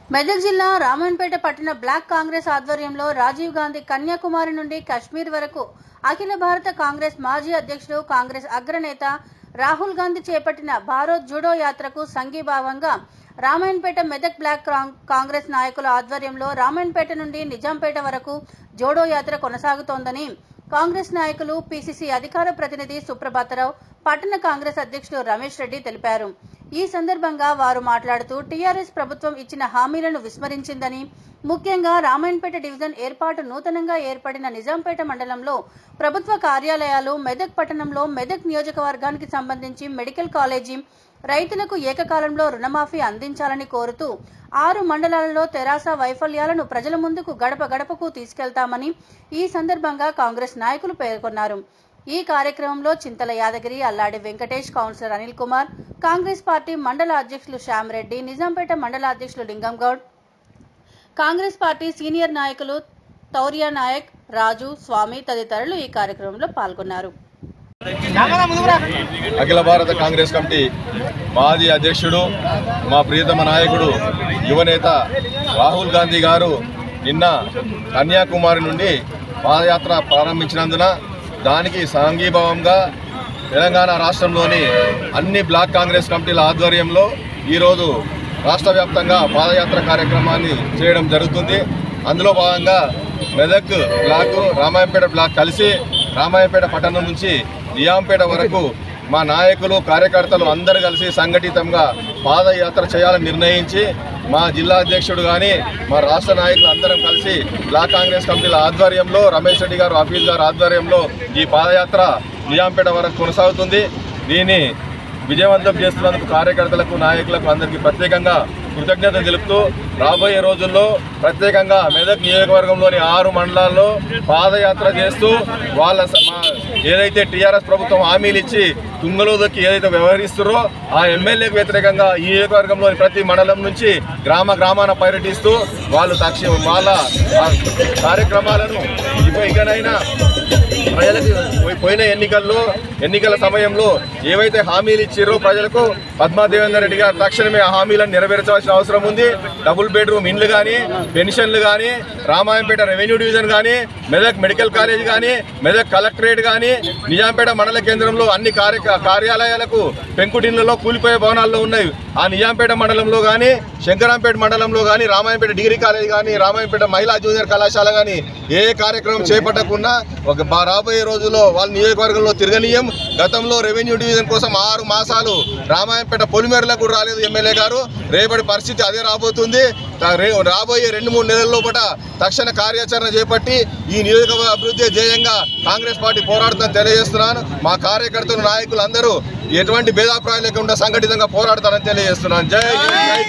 మెదక్ జిల్లా రామన్పేట పట్టణ బ్లాక్ కాంగ్రెస్ ఆధ్వర్యంలో రాజీవ్ గాంధీ కన్యాకుమారి నుండి కశ్మీర్ వరకు అఖిల భారత కాంగ్రెస్ మాజీ అధ్యక్షుడు కాంగ్రెస్ అగ్రనేత రాహుల్ గాంధీ చేపట్టిన భారత్ జూడో యాత్రకు సంఘీభావంగా రామాయణపేట మెదక్ బ్లాక్ కాంగ్- కాంగ్రెస్ నాయకుల ఆధ్వర్యంలో రామాయణపేట నుండి నిజాంపేట వరకు జోడో యాత్ర కొనసాగుతోందని కాంగ్రెస్ నాయకులు పిసిసి అధికార ప్రతినిధి సుప్రభాతరావు పట్టణ కాంగ్రెస్ అధ్యక్షుడు రమేష్ రెడ్డి తెలిపారు ఈ సందర్భంగా వారు మాట్లాడుతూ టీఆర్ఎస్ ప్రభుత్వం ఇచ్చిన హామీలను విస్మరించిందని ముఖ్యంగా రామాయణపేట డివిజన్ ఏర్పాటు నూతనంగా ఏర్పడిన నిజాంపేట మండలంలో ప్రభుత్వ కార్యాలయాలు మెదక్ పట్టణంలో మెదక్ నియోజకవర్గానికి సంబంధించి మెడికల్ కాలేజీ రైతులకు ఏకకాలంలో రుణమాఫీ అందించాలని కోరుతూ ఆరు మండలాలలో తెరాస వైఫల్యాలను ప్రజల ముందుకు గడప గడపకు తీసుకెళ్తామని ఈ సందర్భంగా కాంగ్రెస్ నాయకులు పేర్కొన్నారు ఈ కార్యక్రమంలో చింతల యాదగిరి అల్లాడి వెంకటేష్ కౌన్సిలర్ అనిల్ కుమార్ కాంగ్రెస్ పార్టీ మండల అధ్యక్షులు శ్యామ్ రెడ్డి నిజాంపేట మండల అధ్యక్షులు లింగం గౌడ్ కాంగ్రెస్ పార్టీ సీనియర్ నాయకులు తౌరియా నాయక్ రాజు స్వామి తదితరులు ఈ కార్యక్రమంలో పాల్గొన్నారు అఖిల భారత కాంగ్రెస్ కమిటీ మాజీ అధ్యక్షుడు మా ప్రియతమ నాయకుడు యువనేత రాహుల్ గాంధీ గారు నిన్న కన్యాకుమారి నుండి పాదయాత్ర ప్రారంభించినందున దానికి సాంఘీభావంగా తెలంగాణ రాష్ట్రంలోని అన్ని బ్లాక్ కాంగ్రెస్ కమిటీల ఆధ్వర్యంలో ఈరోజు రాష్ట్ర వ్యాప్తంగా పాదయాత్ర కార్యక్రమాన్ని చేయడం జరుగుతుంది అందులో భాగంగా మెదక్ బ్లాక్ రామాయంపేట బ్లాక్ కలిసి రామాయంపేట పట్టణం నుంచి నియాంపేట వరకు మా నాయకులు కార్యకర్తలు అందరూ కలిసి సంఘటితంగా పాదయాత్ర చేయాలని నిర్ణయించి మా జిల్లా అధ్యక్షుడు కానీ మా రాష్ట్ర నాయకులు అందరం కలిసి బ్లాక్ కాంగ్రెస్ కమిటీల ఆధ్వర్యంలో రమేష్ రెడ్డి గారు ఆఫీస్ గారు ఆధ్వర్యంలో ఈ పాదయాత్ర నిజాంపేట వరకు కొనసాగుతుంది దీన్ని విజయవంతం చేస్తున్నందుకు కార్యకర్తలకు నాయకులకు అందరికీ ప్రత్యేకంగా కృతజ్ఞత తెలుపుతూ రాబోయే రోజుల్లో ప్రత్యేకంగా మెదక్ నియోజకవర్గంలోని ఆరు మండలాల్లో పాదయాత్ర చేస్తూ వాళ్ళ స- మా- ఏదైతే టీఆర్ఎస్ ప్రభుత్వం హామీలు ఇచ్చి తుంగలో దొక్కి ఏదైతే వ్యవహరిస్తారో ఆ ఎమ్మెల్యేకు వ్యతిరేకంగా ఈ నియోజకవర్గంలోని ప్రతి మండలం నుంచి గ్రామ గ్రామాన పర్యటిస్తూ వాళ్ళు తక్ష వాళ్ళ ఆ కార్యక్రమాలను ఇక ఇకనైనా ప్రజలకు పోయి- పోయిన ఎన్నికల్లో ఎన్నికల సమయంలో ఏవైతే హామీలు ఇచ్చారో ప్రజలకు పద్మా దేవేందర్ రెడ్డి గారు తక్షణమే ఆ హామీలను నెరవేర్చవలసిన అవసరం ఉంది డబుల్ బెడ్రూమ్ ఇండ్లు కానీ పెన్షన్లు కానీ రామాయంపేట రెవెన్యూ డివిజన్ కానీ మెదక్ మెడికల్ కాలేజ్ కానీ మెదక్ కలెక్టరేట్ కానీ నిజాంపేట మండల కేంద్రంలో అన్ని కార్య కార్యాలయాలకు పెంకుటిన్లలో కూలిపోయే భవనాల్లో ఉన్నాయి ఆ నిజాంపేట మండలంలో కానీ శంకరాంపేట మండలంలో కానీ రామాయంపేట డిగ్రీ కాలేజ్ కానీ రామాయంపేట మహిళా జూనియర్ కళాశాల కానీ ఏ కార్యక్రమం చేపట్టకుండా ఒక బా- రాబోయే రోజుల్లో వాళ్ళ నియోజకవర్గంలో తిరగనీయం గతంలో రెవెన్యూ డివిజన్ కోసం ఆరు మాసాలు రామాయంపేట పొలిమేరలకు కూడా రాలేదు ఎమ్మెల్యే గారు రేపటి పరిస్థితి అదే రాబోతుంది తా- రే- రాబోయే రెండు మూడు నెలల లోపల తక్షణ కార్యాచరణ చేపట్టి ఈ నియోజకవర్గ అభివృద్ధి ధ్యేయంగా కాంగ్రెస్ పార్టీ పోరాడుతుందని తెలియజేస్తున్నాను మా కార్యకర్తలు నాయకులు అందరూ ఎటువంటి భేదాభిప్రాయం లేకుండా సంఘటితంగా పోరాడతారని తెలియజేస్తున్నాను జై హింద్, జై